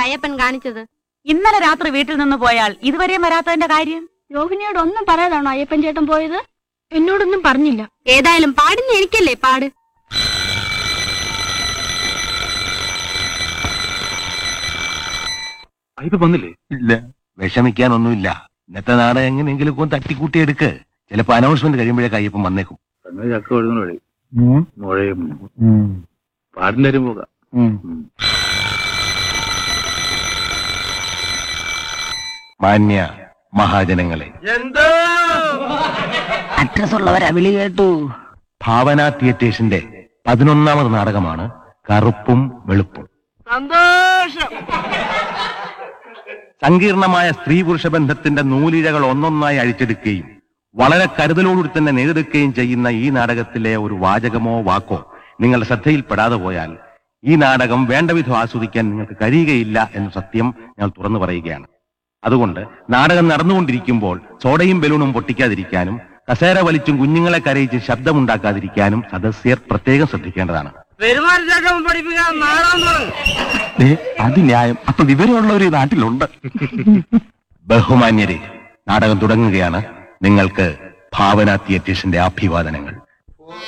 അയ്യപ്പൻ കാണിച്ചത് ഇന്നലെ രാത്രി വീട്ടിൽ നിന്ന് പോയാൽ ഇതുവരെയും വരാത്തതിന്റെ കാര്യം രോഹിണിയോട് ഒന്നും പറയാതാണോ അയ്യപ്പൻ ചേട്ടൻ പോയത് എന്നോടൊന്നും പറഞ്ഞില്ല ഏതായാലും പാടുന്ന എനിക്കല്ലേ പാട് അയ്യപ്പ വന്നില്ലേ ഇല്ല വിഷമിക്കാനൊന്നുമില്ല ഇന്നത്തെ നാടകം എങ്ങനെയെങ്കിലും ഒന്ന് തട്ടിക്കൂട്ടി എടുക്ക് ചിലപ്പോ അനൗൺസ്മെന്റ് കഴിയുമ്പോഴേക്ക് അയ്യപ്പൻ വന്നേക്കും സംഗതി ചക്ക ഒഴുകുന്ന വഴി മുഴയും പാടിന്റെ കാര്യം പോകാം മാന്യ മഹാജനങ്ങളെ അഡ്രസ് ഉള്ളവരാ വിളി കേട്ടു ഭാവന തിയേറ്റേഴ്സിന്റെ പതിനൊന്നാമത് നാടകമാണ് കറുപ്പും വെളുപ്പും സങ്കീർണമായ സ്ത്രീ പുരുഷ ബന്ധത്തിന്റെ നൂലിഴകൾ ഒന്നൊന്നായി അഴിച്ചെടുക്കുകയും വളരെ കരുതലോടുകൂടി തന്നെ നേടിയെടുക്കുകയും ചെയ്യുന്ന ഈ നാടകത്തിലെ ഒരു വാചകമോ വാക്കോ നിങ്ങളുടെ ശ്രദ്ധയിൽപ്പെടാതെ പോയാൽ ഈ നാടകം വേണ്ടവിധം ആസ്വദിക്കാൻ നിങ്ങൾക്ക് കഴിയുകയില്ല എന്ന സത്യം ഞാൻ തുറന്നു പറയുകയാണ് അതുകൊണ്ട് നാടകം നടന്നുകൊണ്ടിരിക്കുമ്പോൾ സോഡയും ബലൂണും പൊട്ടിക്കാതിരിക്കാനും കസേര വലിച്ചും കുഞ്ഞുങ്ങളെ കരയിച്ച് ശബ്ദമുണ്ടാക്കാതിരിക്കാനും സദസ്യർ പ്രത്യേകം ശ്രദ്ധിക്കേണ്ടതാണ് അത് ന്യായം അപ്പൊ വിവരമുള്ളവർ ഈ നാട്ടിലുണ്ട് ബഹുമാന്യരെ നാടകം തുടങ്ങുകയാണ് നിങ്ങൾക്ക് ഭാവന തിയേറ്റേഴ്സിന്റെ അഭിവാദനങ്ങൾ